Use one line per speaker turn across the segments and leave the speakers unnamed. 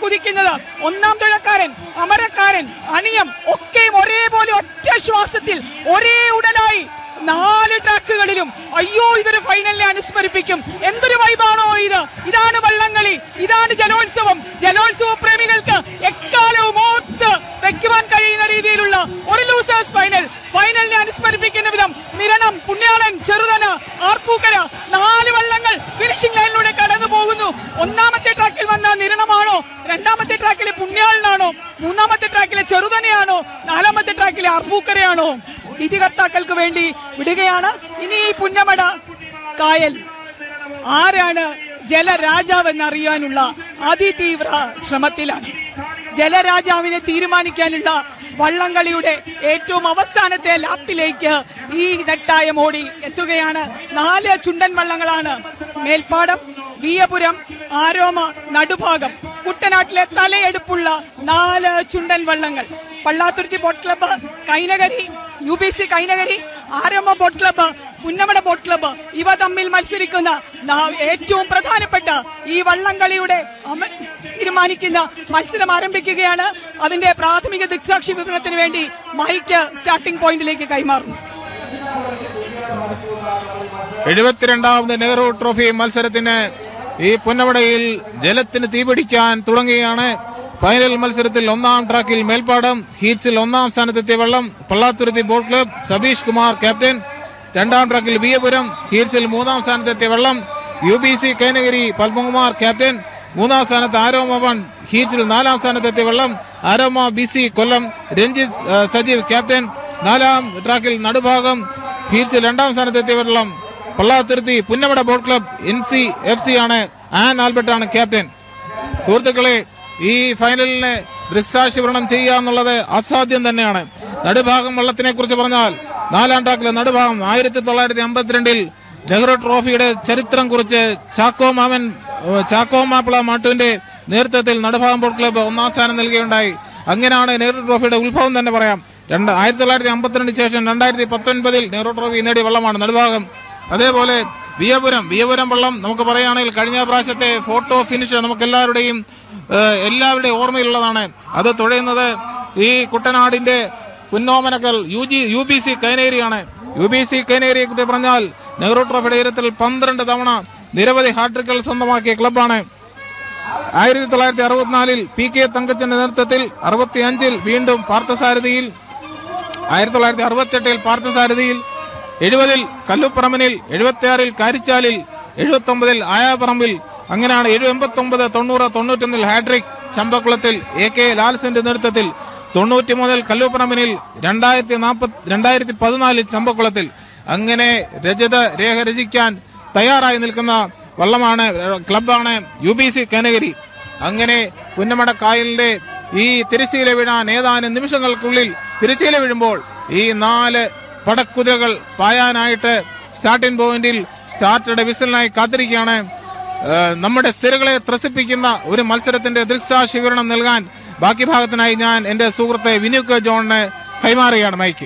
കുതിക്കുന്നത് ഒന്നാം തുഴക്കാരൻ അമരക്കാരൻ അണിയം ഒക്കെയും ഒരേപോലെ ഒറ്റ ശ്വാസത്തിൽ ഒരേ ഉടനായി നാല് ട്രാക്കുകളിലും അയ്യോ ഇതൊരു ഫൈനലിനെ അനുസ്മരിപ്പിക്കും എന്തൊരു വൈബാണോ ഇത് ഇതാണ് വള്ളംകളി ഇതാണ് ജലോത്സവം ജലോത്സവ പ്രേമികൾക്ക് എക്കാലവും ഓർത്ത് വെക്കുവാൻ കഴിയുന്ന രീതിയിലുള്ള ഒരു ലൂസേഴ്സ് ഫൈനൽ ഫൈനലിനെ അനുസ്മരിപ്പിക്കുന്ന വിധം നിരണം പുണ്യാളൻ ചെറുതന ആർപ്പൂക്കര നാല് വള്ളങ്ങൾ ഫിനിഷിംഗ് ലൈനിലൂടെ കടന്നു പോകുന്നു ഒന്നാമത്തെ ട്രാക്കിൽ വന്ന നിരണമാണോ രണ്ടാമത്തെ ട്രാക്കിലെ പുണ്യാളനാണോ മൂന്നാമത്തെ ട്രാക്കിലെ ചെറുതനയാണോ നാലാമത്തെ ട്രാക്കിലെ ആർപ്പൂക്കരയാണോ വിധികർത്താക്കൾക്ക് വേണ്ടി വിടുകയാണ് ഇനി ഈ പുന്നമട കായൽ ആരാണ് ജലരാജാവ് എന്നറിയാനുള്ള അതിതീവ്ര ശ്രമത്തിലാണ് ജലരാജാവിനെ തീരുമാനിക്കാനുള്ള വള്ളംകളിയുടെ ഏറ്റവും അവസാനത്തെ ലാപ്പിലേക്ക് ഈ നെട്ടായ മോടി എത്തുകയാണ് നാല് ചുണ്ടൻ വള്ളങ്ങളാണ് മേൽപ്പാടം വിയപുരം ആരോമ നടുഭാഗം കുട്ടനാട്ടിലെ തലയെടുപ്പുള്ള നാല് ചുണ്ടൻ വള്ളങ്ങൾ Pallathuruthy boat club Kainakary U B C Kainakary Aroma boat club Punnamada boat club ഇവ തമ്മിൽ മത്സരിക്കുന്ന നാ- ഏറ്റവും പ്രധാനപ്പെട്ട ഈ വള്ളംകളിയുടെ അമ- തീരുമാനിക്കുന്ന മത്സരം ആരംഭിക്കുകയാണ് അതിന്റെ പ്രാഥമിക ദിക്സാക്ഷി വിവരണത്തിന് വേണ്ടി മൈക്ക് സ്റ്റാർട്ടിംഗ് പോയിന്റിലേക്ക് കൈമാറുന്നു
എഴുപത്തിരണ്ടാമത് നെഹ്റു ട്രോഫി മത്സരത്തിന് ഈ പുന്നമടയിൽ ജലത്തിന് തീപിടിക്കാൻ തുടങ്ങുകയാണ് ഫൈനൽ മത്സരത്തിൽ ഒന്നാം ട്രാക്കിൽ മേൽപ്പാടം ഹീറ്റ്സിൽ ഒന്നാം സ്ഥാനത്തെത്തിയ വെള്ളം Pallathuruthy boat club Sabeesh Kumar captain രണ്ടാം ട്രാക്കിൽ ബിയപുരം ഹീറ്റ്സിൽ മൂന്നാം സ്ഥാനത്തെത്തിയ വെള്ളം U B C Kainakary Padmakumar captain മൂന്നാം സ്ഥാനത്ത് ആരോമവൻ ഹീറ്റ്സിൽ നാലാം സ്ഥാനത്തെത്തിയ വെള്ളം ആരോമ ബി സി കൊല്ലം രഞ്ജിത്ത് ആ, സജീവ് ക്യാപ്റ്റൻ നാലാം ട്രാക്കിൽ നടുഭാഗം ഹീറ്റ്സിൽ രണ്ടാം സ്ഥാനത്തെത്തിയ വെള്ളം Pallathuruthy Punnamada boat club N C F C ആണ് ആൻ ആൽബർട്ട് ആണ് ക്യാപ്റ്റൻ സുഹൃത്തുക്കളെ ഈ ഫൈനലിന് ദൃക്സാക്ഷിവരണം ചെയ്യുക എന്നുള്ളത് അസാധ്യം തന്നെയാണ് നടുഭാഗം വള്ളത്തിനെ കുറിച്ച് പറഞ്ഞാൽ നാലാം ട്രാക്കിലെ നടുഭാഗം ആയിരത്തി തൊള്ളായിരത്തി അമ്പത്തിരണ്ടിൽ നെഹ്റു ട്രോഫിയുടെ ചരിത്രം കുറിച്ച് ചാക്കോ മാമൻ ഏഹ്, ചാക്കോ മാപ്പിള മാട്ടുവിന്റെ നേതൃത്വത്തിൽ നടുഭാഗം ബോട്ട് ക്ലബ്ബ് ഒന്നാം സ്ഥാനം നൽകുകയുണ്ടായി അങ്ങനെയാണ് നെഹ്റു ട്രോഫിയുടെ ഉത്ഭവം തന്നെ പറയാം രണ്ട് ആയിരത്തി തൊള്ളായിരത്തി അമ്പത്തിരണ്ടിന് ശേഷം രണ്ടായിരത്തി പത്തൊൻപതിൽ നെഹ്റു ട്രോഫി നേടിയ വള്ളമാണ് നടുഭാഗം അതേപോലെ വിയപുരം വിയപുരം വള്ളം നമുക്ക് പറയുകയാണെങ്കിൽ കഴിഞ്ഞ പ്രാവശ്യത്തെ ഫോട്ടോ ഫിനിഷ് നമുക്ക് എല്ലാവരുടെയും ഏഹ്, എല്ലാവരുടെയും ഓർമ്മയിലുള്ളതാണ് അത് തുഴയുന്നത് ഈ കുട്ടനാടിന്റെ പുന്നോമനക്കൽ U G U B C കൈനേരിയാണ് യു ബി സി കൈനേരിയെ കുറിച്ച് പറഞ്ഞാൽ നെഹ്റു ട്രോഫിയുടെ ഉയരത്തിൽ പന്ത്രണ്ട് തവണ നിരവധി ഹാട്രിക്കുകൾ സ്വന്തമാക്കിയ ക്ലബ്ബാണ് ആയിരത്തി തൊള്ളായിരത്തി അറുപത്തിനാലിൽ പി കെ തങ്കച്ചന്റെ നേതൃത്വത്തിൽ അറുപത്തി അഞ്ചിൽ വീണ്ടും പാർത്ഥസാരഥിയിൽ ആയിരത്തി തൊള്ളായിരത്തി അറുപത്തെട്ടിൽ പാർത്ഥസാരഥിയിൽ എഴുപതിൽ കല്ലുപ്പറമ്പിനിൽ എഴുപത്തിയാറിൽ കാരിച്ചാലിൽ എഴുപത്തി ഒമ്പതിൽ ആയാപ്പറമ്പിൽ അങ്ങനെയാണ് എഴുപത്തി ഒമ്പത് തൊണ്ണൂറ് തൊണ്ണൂറ്റൊന്നിൽ ഹാട്രിക് ചമ്പക്കുളത്തിൽ എ കെ ലാൽസിന്റെ നേതൃത്വത്തിൽ തൊണ്ണൂറ്റി മൂന്നിൽ കല്ലുപ്പറമ്പിനിൽ രണ്ടായിരത്തി നാൽപ്പത്തി രണ്ടായിരത്തി പതിനാലിൽ ചമ്പക്കുളത്തിൽ അങ്ങനെ രജത രേഖ രചിക്കാൻ തയ്യാറായി നിൽക്കുന്ന വള്ളമാണ് ക്ലബാണ് യു ബി സി കനഗരി അങ്ങനെ പുന്നമട കായലിന്റെ ഈ തിരശ്ശീല വീഴാൻ ഏതാനും നിമിഷങ്ങൾക്കുള്ളിൽ തിരശ്ശീല വീഴുമ്പോൾ ഈ നാല് പടക്കുതിരകൾ പായാനായിട്ട് സ്റ്റാർട്ടിംഗ് പോയിന്റിൽ സ്റ്റാർട്ടറുടെ വിസിലിനായി കാത്തിരിക്കുകയാണ് ഏഹ് നമ്മുടെ സ്ഥിരകളെ ത്രസിപ്പിക്കുന്ന ഒരു മത്സരത്തിന്റെ ദൃക്സാക്ഷി വിവരണം നൽകാൻ ബാക്കി ഭാഗത്തിനായി ഞാൻ എന്റെ സുഹൃത്തെ വിനുക്ക് ജോണിന് കൈമാറുകയാണ് മൈക്ക്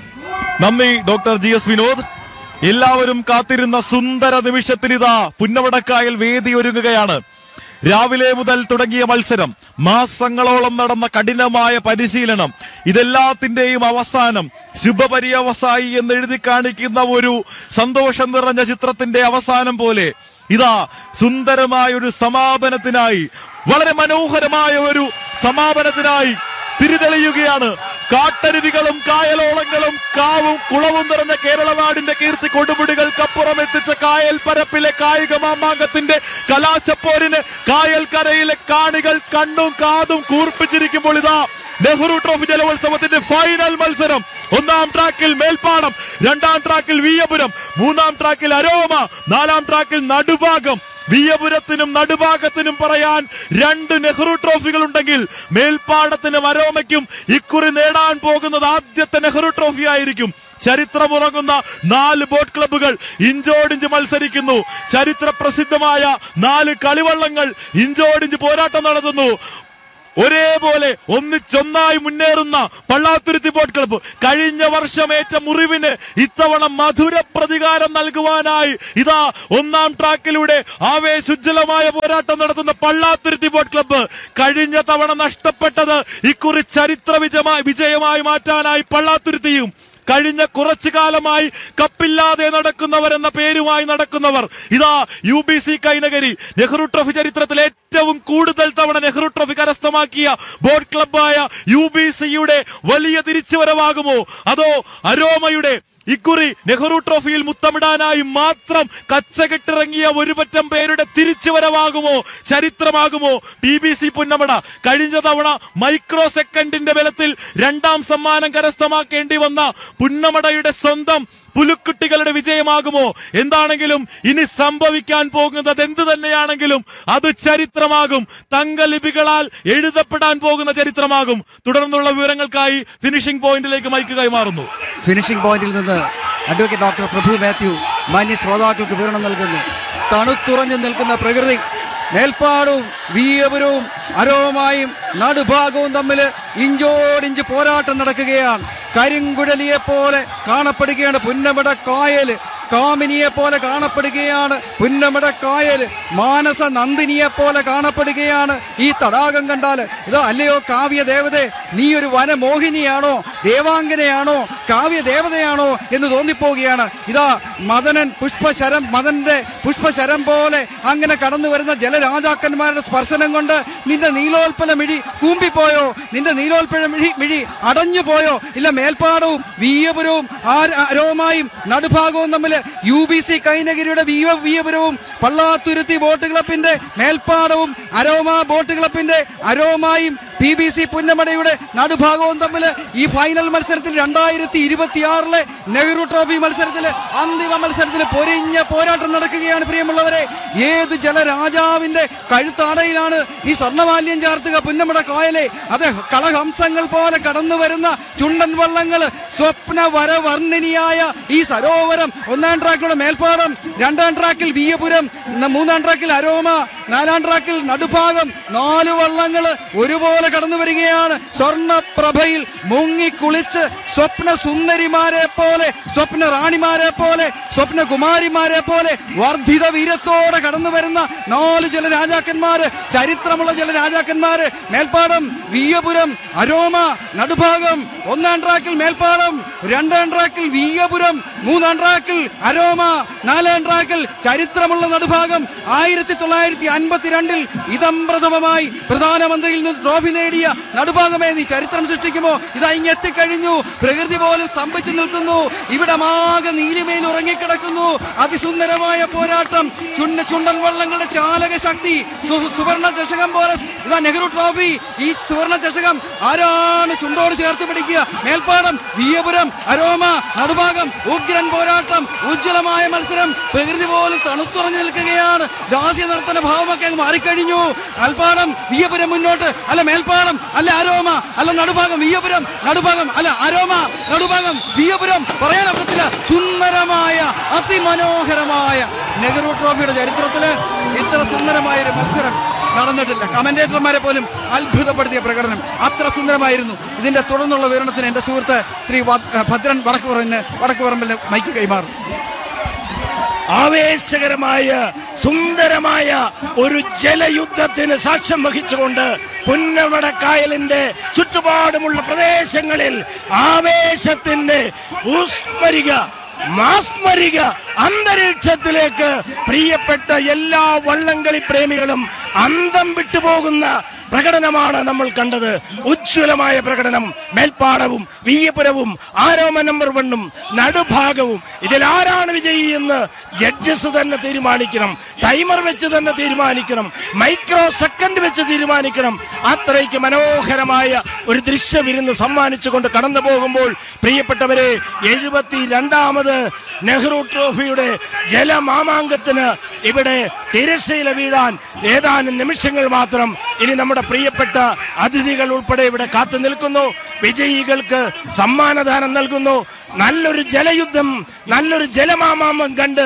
നന്ദി ഡോക്ടർ ജി എസ് വിനോദ് എല്ലാവരും കാത്തിരുന്ന സുന്ദര നിമിഷത്തിനിതാ പുന്നവടക്കായൽ വേദി ഒരുങ്ങുകയാണ് രാവിലെ മുതൽ തുടങ്ങിയ മത്സരം മാസങ്ങളോളം നടന്ന കഠിനമായ പരിശീലനം ഇതെല്ലാത്തിന്റെയും അവസാനം ശുഭപര്യവസായി എന്ന് എഴുതി കാണിക്കുന്ന ഒരു സന്തോഷം നിറഞ്ഞ ചിത്രത്തിന്റെ അവസാനം പോലെ ഇതാ സുന്ദരമായ ഒരു സമാപനത്തിനായി വളരെ മനോഹരമായ ഒരു സമാപനത്തിനായി തിരിതെളിയുകയാണ് കാട്ടരുവികളും കായലോളങ്ങളും കാവും കുളവും നിറഞ്ഞ കേരളനാടിന്റെ കീർത്തി കൊടുമുടികൾക്കപ്പുറം എത്തിച്ച കായൽ പരപ്പിലെ കായിക മാമാങ്കത്തിന്റെ കലാശപ്പോരിന് കായൽ കരയിലെ കാണികൾ കണ്ണും കാതും കൂർപ്പിച്ചിരിക്കുമ്പോൾ ഇതാ നെഹ്റു ട്രോഫി ജലോത്സവത്തിന്റെ ഫൈനൽ മത്സരം ഒന്നാം ട്രാക്കിൽ മേൽപ്പാടം രണ്ടാം ട്രാക്കിൽ വീയപുരം മൂന്നാം ട്രാക്കിൽ അരോമ നാലാം ട്രാക്കിൽ നടുഭാഗം വിയപുരത്തിനും നടുഭാഗത്തിനും പറയാൻ രണ്ട് നെഹ്റു ട്രോഫികൾ ഉണ്ടെങ്കിൽ മേൽപ്പാടത്തിനും അരോമയ്ക്കും ഇക്കുറി നേടാൻ പോകുന്നത് ആദ്യത്തെ നെഹ്റു ട്രോഫി ആയിരിക്കും ചരിത്രമുറങ്ങുന്ന നാല് ബോട്ട് ക്ലബ്ബുകൾ ഇഞ്ചോടിഞ്ച് മത്സരിക്കുന്നു ചരിത്ര പ്രസിദ്ധമായ നാല് കളിവള്ളങ്ങൾ ഇഞ്ചോടിഞ്ച് പോരാട്ടം നടത്തുന്നു ഒരേപോലെ ഒന്നിച്ചൊന്നായി മുന്നേറുന്ന പള്ളാത്തുരുത്തി ബോട്ട് ക്ലബ്ബ് കഴിഞ്ഞ വർഷമേറ്റ മുറിവിന് ഇത്തവണ മധുര പ്രതികാരം നൽകുവാനായി ഇതാ ഒന്നാം ട്രാക്കിലൂടെ ആവേശുജ്ജലമായ പോരാട്ടം നടത്തുന്ന പള്ളാത്തുരുത്തി ബോട്ട് ക്ലബ്ബ് കഴിഞ്ഞ തവണ നഷ്ടപ്പെട്ടത് ഇക്കുറി ചരിത്ര വിജയമായി വിജയമായി മാറ്റാനായി പള്ളാത്തുരുത്തിയും കഴിഞ്ഞ കുറച്ചു കാലമായി കപ്പില്ലാതെ നടക്കുന്നവർ എന്ന പേരുമായി നടക്കുന്നവർ ഇതാ U B C Kainakary Nehru trophy ചരിത്രത്തിൽ ഏറ്റവും കൂടുതൽ തവണ നെഹ്റു ട്രോഫി കരസ്ഥമാക്കിയ ബോട്ട് ക്ലബ്ബായ യു ബി സിയുടെ വലിയ തിരിച്ചുവരവാകുമോ അതോ അരോമയുടെ ഇക്കുറി നെഹ്റു ട്രോഫിയിൽ മുത്തമിടാനായി മാത്രം കച്ചകെട്ടിറങ്ങിയ ഒരുപറ്റം പേരുടെ തിരിച്ചുവരവാകുമോ ചരിത്രമാകുമോ ടി ബി സി പുന്നമട കഴിഞ്ഞ തവണ മൈക്രോ സെക്കൻഡിന്റെ ബലത്തിൽ രണ്ടാം സമ്മാനം കരസ്ഥമാക്കേണ്ടി വന്ന പുന്നമടയുടെ സ്വന്തം പുലുക്കുട്ടികളുടെ വിജയമാകുമോ എന്താണെങ്കിലും ഇനി സംഭവിക്കാൻ പോകുന്നത് എന്ത് തന്നെയാണെങ്കിലും അത് ചരിത്രമാകും തങ്കലിപികളാൽ എഴുതപ്പെടാൻ പോകുന്ന ചരിത്രമാകും തുടർന്നുള്ള വിവരങ്ങൾക്കായി ഫിനിഷിംഗ് പോയിന്റിലേക്ക് മൈക്ക് കൈമാറുന്നു
ഫിനിഷിംഗ് പോയിന്റിൽ നിന്ന് അഡ്വക്കേറ്റ് ഡോക്ടർ പ്രഭു മാത്യു മാന്യ ശ്രോതാക്കൾക്ക് വിവരണം നൽകുന്നു തണുത്തുറഞ്ഞു നിൽക്കുന്ന പ്രകൃതി മേൽപ്പാടവും വീയപുരവും അരോമായും നടുഭാഗവും തമ്മിൽ ഇഞ്ചോടിഞ്ച് പോരാട്ടം നടക്കുകയാണ് കരിങ്കുഴലിയെ പോലെ കാണപ്പെടുകയാണ് പുന്നമട കായല് കാമിനിയെ പോലെ കാണപ്പെടുകയാണ് പുന്നമട കായൽ മാനസ നന്ദിനിയെ പോലെ കാണപ്പെടുകയാണ് ഈ തടാകം കണ്ടാൽ ഇത് അല്ലയോ കാവ്യ ദേവതേ നീ ഒരു വനമോഹിനിയാണോ ദേവാംഗനയാണോ കാവ്യ ദേവതയാണോ എന്ന് തോന്നിപ്പോവുകയാണ് ഇതാ മദനൻ പുഷ്പശരം മദന്റെ പുഷ്പശരം പോലെ അങ്ങനെ കടന്നു വരുന്ന ജലരാജാക്കന്മാരുടെ സ്പർശനം കൊണ്ട് നിന്റെ നീലോൽപ്പല മിഴി കൂമ്പിപ്പോയോ നിന്റെ നീലോൽപ്പല മിഴി മിഴി അടഞ്ഞു പോയോ ഇല്ല മേൽപ്പാടവും വീയപുരവും ആ- അരോമായും നടുഭാഗവും തമ്മിൽ യു ബി സി കൈനഗിരിയുടെ വീയ വീയപുരവും പള്ളാത്തുരുത്തി ബോട്ട് ക്ലബിന്റെ മേൽപ്പാടവും അരോമ ബോട്ട് ക്ലബിന്റെ അരോമായും പി ബി സി പുന്നമടയുടെ നടുഭാഗവും തമ്മിൽ ഈ ഫൈനൽ മത്സരത്തിൽ രണ്ടായിരത്തി ഇരുപത്തിയാറിലെ നെഹ്റു ട്രോഫി മത്സരത്തിൽ അന്തിമ മത്സരത്തിൽ പൊരിഞ്ഞ പോരാട്ടം നടക്കുകയാണ് പ്രിയമുള്ളവരെ ഏത് ജലരാജാവിന്റെ കഴുത്താടയിലാണ് ഈ സ്വർണ്ണമാല്യം ചാർത്തുക പുന്നമട കായലെ അത് കളഹംസങ്ങൾ പോലെ കടന്നു വരുന്ന ചുണ്ടൻ വള്ളങ്ങൾ സ്വപ്ന വരവർണ്ണിനിയായ ഈ സരോവരം ഒന്നാം ട്രാക്കിലുള്ള മേൽപ്പാടം രണ്ടാം ട്രാക്കിൽ വീയപുരം ന- മൂന്നാം ട്രാക്കിൽ അരോമ നാലാം ട്രാക്കിൽ നടുഭാഗം നാല് വള്ളങ്ങൾ ഒരുപോലെ കടന്നു വരികയാണ് സ്വർണപ്രഭയിൽ മുങ്ങിക്കുളിച്ച് സ്വപ്ന സുന്ദരിമാരെ പോലെ സ്വപ്ന റാണിമാരെ പോലെ സ്വപ്ന കുമാരിമാരെ പോലെ വർദ്ധിത വീരത്തോടെ കടന്നു വരുന്ന നാല് ജലരാജാക്കന്മാര് ചരിത്രമുള്ള ജലരാജാക്കന്മാര് മേൽപ്പാടം വീയപുരം അരോമ നടുഭാഗം ഒന്നാം ട്രാക്കിൽ മേൽപ്പാടം രണ്ടാം ട്രാക്കിൽ വീയപുരം മൂന്നാം ട്രാക്കിൽ അരോമ നാലാം ട്രാക്കിൽ ചരിത്രമുള്ള നടുഭാഗം ആയിരത്തി തൊള്ളായിരത്തി അൻപത്തിരണ്ടിൽ ഇതംപ്രഥമമായി പ്രധാനമന്ത്രിയിൽ നിന്ന് ട്രോഫി നേടിയ നടുഭാഗമേ നീ ചരിത്രം സൃഷ്ടിക്കുമോ ഇതാ ഇങ്ങ് എത്തിക്കഴിഞ്ഞു പ്രകൃതി പോലും സ്തംഭിച്ചു നിൽക്കുന്നു ഇവിടെ മാകെ നീലിമയിൽ ഉറങ്ങിക്കിടക്കുന്നു അതിസുന്ദരമായ പോരാട്ടം ചുണ്ട ചുണ്ടൻ വള്ളങ്ങളുടെ ചാലക ശക്തി സു- സുവർണ ചഷകം പോലെ ഇതാ നെഹ്റു ട്രോഫി ഈ സുവർണ ചഷകം ആരാണ് ചുണ്ടോട് ചേർത്ത് പിടിക്കുക മേൽപ്പാടം വീയപുരം അരോമ നടുഭാഗം ഉഗ്രൻ പോരാട്ടം ഉജ്ജ്വലമായ മത്സരം പ്രകൃതി പോലും തണുത്തുറഞ്ഞു നിൽക്കുകയാണ് രാസ്യ നർത്തന ഭാവമൊക്കെ അങ്ങ് മാറിക്കഴിഞ്ഞു അൽപ്പാടം വീയപുരം മുന്നോട്ട് അല്ല മേൽപ്പാടം അല്ല അരോമ അല്ല നടുഭാഗം വീയപുരം നടുഭാഗം അല്ല അരോമ നടുഭാഗം വീയപുരം പറയാനൊക്കത്തില്ല സുന്ദരമായ അതിമനോഹരമായ നെഹ്റു ട്രോഫിയുടെ ചരിത്രത്തില് ഇത്ര സുന്ദരമായ ഒരു മത്സരം നടന്നിട്ടില്ല കമന്റേറ്റർമാരെ പോലും അത്ഭുതപ്പെടുത്തിയ പ്രകടനം അത്ര സുന്ദരമായിരുന്നു ഇതിന്റെ തുടർന്നുള്ള വിവരണത്തിന് എന്റെ സുഹൃത്ത് ശ്രീ വ- ഭദ്രൻ വടക്കുപറമ്പിന് വടക്കുപറമ്പിന് മൈക്ക് കൈമാറും
ആവേശകരമായ സുന്ദരമായ ഒരു ജലയുദ്ധത്തിന് സാക്ഷ്യം വഹിച്ചുകൊണ്ട് പുന്നമടക്കായലിന്റെ ചുറ്റുപാടുമുള്ള പ്രദേശങ്ങളിൽ ആവേശത്തിന്റെ ഊസ്മരിക മാസ്മരിക അന്തരീക്ഷത്തിലേക്ക് പ്രിയപ്പെട്ട എല്ലാ വള്ളംകളി പ്രേമികളും അന്തം വിട്ടുപോകുന്ന പ്രകടനമാണ് നമ്മൾ കണ്ടത് ഉജ്ജ്വലമായ പ്രകടനം മേൽപ്പാടവും വീയപുരവും ആരോമ നമ്പർ വണ്ണും നടുഭാഗവും ഇതിൽ ആരാണ് വിജയി എന്ന് ജഡ്ജസ് തന്നെ തീരുമാനിക്കണം ടൈമർ വെച്ച് തന്നെ തീരുമാനിക്കണം മൈക്രോ സെക്കൻഡ് വെച്ച് തീരുമാനിക്കണം അത്രയ്ക്ക് മനോഹരമായ ഒരു ദൃശ്യവിരുന്ന് സമ്മാനിച്ചുകൊണ്ട് കടന്നു പോകുമ്പോൾ പ്രിയപ്പെട്ടവരെ എഴുപത്തി രണ്ടാമത് നെഹ്റു ട്രോഫിയുടെ ജലമാമാങ്കത്തിന് ഇവിടെ തിരശ്ശീല വീഴാൻ ഏതാനും നിമിഷങ്ങൾ മാത്രം ഇനി നമ്മുടെ പ്രിയപ്പെട്ട അതിഥികൾ ഉൾപ്പെടെ ഇവിടെ കാത്തു നിൽക്കുന്നു വിജയികൾക്ക് സമ്മാനദാനം നൽകുന്നു നല്ലൊരു ജലയുദ്ധം നല്ലൊരു ജലമാമാമം കണ്ട്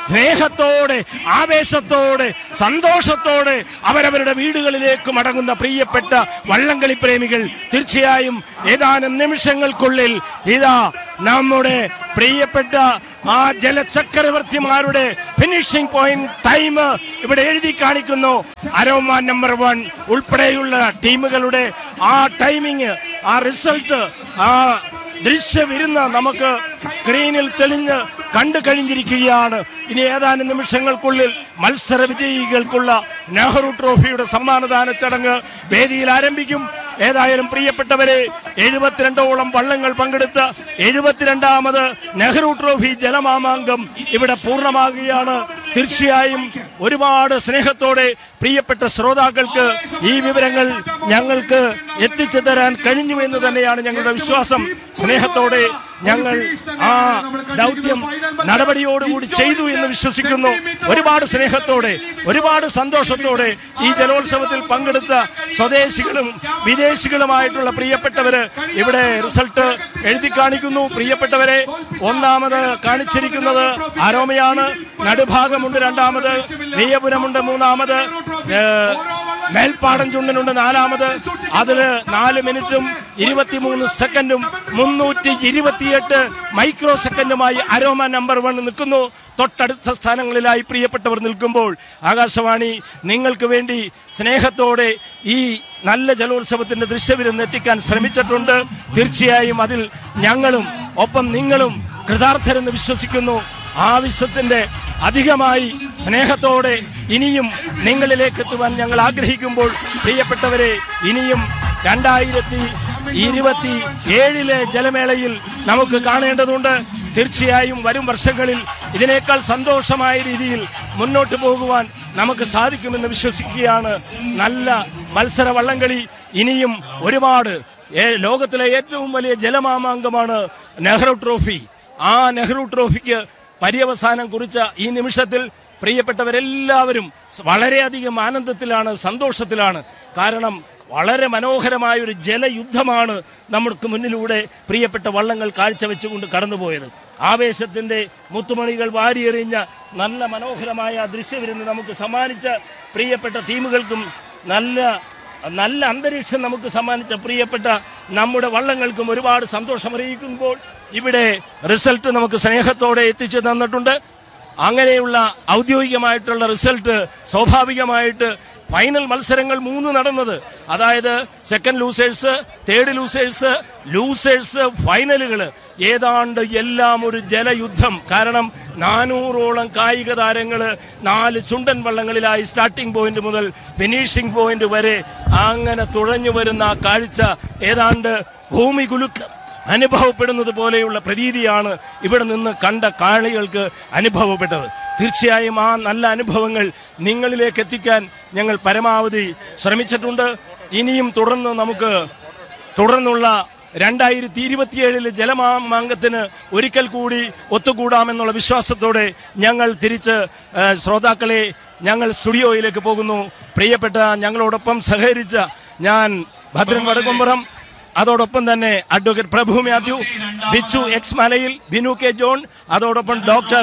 സ്നേഹത്തോടെ ആവേശത്തോടെ സന്തോഷത്തോടെ അവരവരുടെ വീടുകളിലേക്ക് മടങ്ങുന്ന പ്രിയപ്പെട്ട വള്ളംകളി പ്രേമികൾ തീർച്ചയായും ഏതാനും നിമിഷങ്ങൾക്കുള്ളിൽ ഇതാ നമ്മുടെ പ്രിയപ്പെട്ട ആ ജലചക്രവർത്തിമാരുടെ ഫിനിഷിംഗ് പോയിന്റ് ടൈം ഇവിടെ എഴുതി കാണിക്കുന്നു അരോമ നമ്പർ വൺ ഉൾപ്പെടെയുള്ള ടീമുകളുടെ ആ ടൈമിങ് ആ റിസൾട്ട് ആ ദൃശ്യവിരുന്ന് നമുക്ക് സ്ക്രീനിൽ തെളിഞ്ഞ് കണ്ടു കഴിഞ്ഞിരിക്കുകയാണ് ഇനി ഏതാനും നിമിഷങ്ങൾക്കുള്ളിൽ മത്സര വിജയികൾക്കുള്ള നെഹ്റു ട്രോഫിയുടെ സമ്മാനദാന ചടങ്ങ് വേദിയിൽ ആരംഭിക്കും ഏതായാലും പ്രിയപ്പെട്ടവരെ എഴുപത്തിരണ്ടോളം വള്ളങ്ങൾ പങ്കെടുത്ത എഴുപത്തിരണ്ടാമത് നെഹ്റു ട്രോഫി ജലമാമാങ്കം ഇവിടെ പൂർണ്ണമാകുകയാണ് തീർച്ചയായും ഒരുപാട് സ്നേഹത്തോടെ പ്രിയപ്പെട്ട ശ്രോതാക്കൾക്ക് ഈ വിവരങ്ങൾ ഞങ്ങൾക്ക് എത്തിച്ചു തരാൻ കഴിഞ്ഞു എന്ന് തന്നെയാണ് ഞങ്ങളുടെ വിശ്വാസം സ്നേഹത്തോടെ ഞങ്ങൾ ആ ദൗത്യം നടപടിയോടുകൂടി ചെയ്തു എന്ന് വിശ്വസിക്കുന്നു ഒരുപാട് സ്നേഹത്തോടെ ഒരുപാട് സന്തോഷത്തോടെ ഈ ജലോത്സവത്തിൽ പങ്കെടുത്ത സ്വദേശികളും വിദേശികളുമായിട്ടുള്ള പ്രിയപ്പെട്ടവര് ഇവിടെ റിസൾട്ട് എഴുതി കാണിക്കുന്നു പ്രിയപ്പെട്ടവരെ ഒന്നാമത് കാണിച്ചിരിക്കുന്നത് ആരോമയാണ് നടുഭാഗമുണ്ട് രണ്ടാമത് നെയ്യപുരമുണ്ട് മൂന്നാമത് ഏഹ്, മേൽപ്പാടം ചുണ്ടനുണ്ട് നാലാമത് അതില് നാല് മിനിറ്റും ഇരുപത്തിമൂന്ന് സെക്കൻഡും മുന്നൂറ്റി ഇരുപത്തിയെട്ട് മൈക്രോ സെക്കൻഡുമായി അരോമ നമ്പർ വൺ നിൽക്കുന്നു തൊട്ടടുത്ത സ്ഥാനങ്ങളിലായി പ്രിയപ്പെട്ടവർ നിൽക്കുമ്പോൾ ആകാശവാണി നിങ്ങൾക്ക് വേണ്ടി സ്നേഹത്തോടെ ഈ നല്ല ജലോത്സവത്തിന്റെ ദൃശ്യവിരുന്ന് എത്തിക്കാൻ ശ്രമിച്ചിട്ടുണ്ട് തീർച്ചയായും അതിൽ ഞങ്ങളും ഒപ്പം നിങ്ങളും കൃതാർത്ഥരെന്ന് വിശ്വസിക്കുന്നു ആവശ്യത്തിന്റെ അധികമായി സ്നേഹത്തോടെ ഇനിയും നിങ്ങളിലേക്ക് എത്തുവാൻ ഞങ്ങൾ ആഗ്രഹിക്കുമ്പോൾ പ്രിയപ്പെട്ടവരെ ഇനിയും രണ്ടായിരത്തി ഇരുപത്തി ഏഴിലെ ജലമേളയിൽ നമുക്ക് കാണേണ്ടതുണ്ട് തീർച്ചയായും വരും വർഷങ്ങളിൽ ഇതിനേക്കാൾ സന്തോഷമായ രീതിയിൽ മുന്നോട്ട് പോകുവാൻ നമുക്ക് സാധിക്കുമെന്ന് വിശ്വസിക്കുകയാണ് നല്ല മത്സര വള്ളംകളി ഇനിയും ഒരുപാട് ഏ- ലോകത്തിലെ ഏറ്റവും വലിയ ജലമാമാങ്കമാണ് നെഹ്റു ട്രോഫി ആ നെഹ്റു ട്രോഫിക്ക് പര്യവസാനം കുറിച്ച ഈ നിമിഷത്തിൽ പ്രിയപ്പെട്ടവരെല്ലാവരും വളരെയധികം ആനന്ദത്തിലാണ് സന്തോഷത്തിലാണ് കാരണം വളരെ മനോഹരമായ ഒരു ജലയുദ്ധമാണ് നമ്മൾക്ക് മുന്നിലൂടെ പ്രിയപ്പെട്ട വള്ളങ്ങൾ കാഴ്ചവെച്ചുകൊണ്ട് കടന്നുപോയത് ആവേശത്തിന്റെ മുത്തുമണികൾ വാരിയെറിഞ്ഞ നല്ല മനോഹരമായ ദൃശ്യവിരുന്ന് നമുക്ക് സമ്മാനിച്ച പ്രിയപ്പെട്ട ടീമുകൾക്കും നല്ല നല്ല അന്തരീക്ഷം നമുക്ക് സമ്മാനിച്ച പ്രിയപ്പെട്ട നമ്മുടെ വള്ളങ്ങൾക്കും ഒരുപാട് സന്തോഷം അറിയിക്കുമ്പോൾ ഇവിടെ റിസൾട്ട് നമുക്ക് സ്നേഹത്തോടെ എത്തിച്ചു തന്നിട്ടുണ്ട് അങ്ങനെയുള്ള ഔദ്യോഗികമായിട്ടുള്ള റിസൾട്ട് സ്വാഭാവികമായിട്ട് ഫൈനൽ മത്സരങ്ങൾ മൂന്ന് നടന്നത് അതായത് second losers third losers losers ഫൈനലുകൾ ഏതാണ്ട് എല്ലാം ഒരു ജലയുദ്ധം കാരണം നാനൂറോളം കായിക താരങ്ങള് നാല് ചുണ്ടൻ വള്ളങ്ങളിലായി സ്റ്റാർട്ടിംഗ് പോയിന്റ് മുതൽ ഫിനിഷിംഗ് പോയിന്റ് വരെ അങ്ങനെ തുഴഞ്ഞു വരുന്ന ആ കാഴ്ച ഏതാണ്ട് ഭൂമി കുലുക്കം അനുഭവപ്പെടുന്നത് പോലെയുള്ള പ്രതീതിയാണ് ഇവിടെ നിന്ന് കണ്ട കാണികൾക്ക് അനുഭവപ്പെട്ടത് തീർച്ചയായും ആ നല്ല അനുഭവങ്ങൾ നിങ്ങളിലേക്ക് എത്തിക്കാൻ ഞങ്ങൾ പരമാവധി ശ്രമിച്ചിട്ടുണ്ട് ഇനിയും തുടർന്ന് നമുക്ക് തുടർന്നുള്ള രണ്ടായിരത്തി ഇരുപത്തിയേഴിലെ ജലമാമാങ്കത്തിന് ഒരിക്കൽ കൂടി ഒത്തുകൂടാമെന്നുള്ള വിശ്വാസത്തോടെ ഞങ്ങൾ തിരിച്ച് ആ, ശ്രോതാക്കളെ ഞങ്ങൾ സ്റ്റുഡിയോയിലേക്ക് പോകുന്നു പ്രിയപ്പെട്ട ഞങ്ങളോടൊപ്പം സഹകരിച്ച ഞാൻ ഭദ്രൻ വടക്കുംപുറം അതോടൊപ്പം തന്നെ advocate Prabhu Mathew Bichu X Malayil Binu K John അതോടൊപ്പം ഡോക്ടർ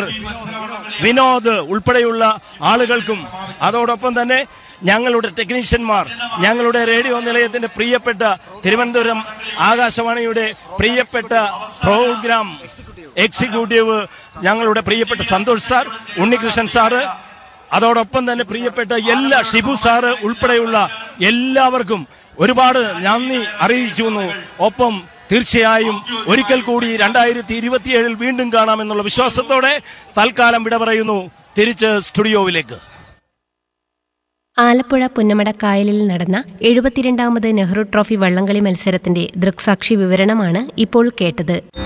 വിനോദ് ഉൾപ്പെടെയുള്ള ആളുകൾക്കും അതോടൊപ്പം തന്നെ ഞങ്ങളുടെ ടെക്നീഷ്യന്മാർ ഞങ്ങളുടെ റേഡിയോ നിലയത്തിന്റെ പ്രിയപ്പെട്ട തിരുവനന്തപുരം ആകാശവാണിയുടെ പ്രിയപ്പെട്ട പ്രോഗ്രാം എക്സിക്യൂട്ടീവ് ഞങ്ങളുടെ പ്രിയപ്പെട്ട സന്തോഷ് സാർ ഉണ്ണികൃഷ്ണൻ സാറ് അതോടൊപ്പം തന്നെ പ്രിയപ്പെട്ട എല്ലാ ഷിബു സാറ് ഉൾപ്പെടെയുള്ള എല്ലാവർക്കും ഒരുപാട് നന്ദി അറിയിക്കുന്നു ഒപ്പം തീർച്ചയായും ഒരിക്കൽ കൂടി രണ്ടായിരത്തി ഇരുപത്തിയേഴിൽ വീണ്ടും കാണാമെന്നുള്ള വിശ്വാസത്തോടെ തൽക്കാലം വിട പറയുന്നു തിരിച്ച് സ്റ്റുഡിയോവിലേക്ക്
ആലപ്പുഴ പുന്നമട കായലിൽ നടന്ന എഴുപത്തിരണ്ടാമത് നെഹ്റു ട്രോഫി വള്ളംകളി മത്സരത്തിന്റെ ദൃക്സാക്ഷി വിവരണമാണ് ഇപ്പോൾ കേട്ടത്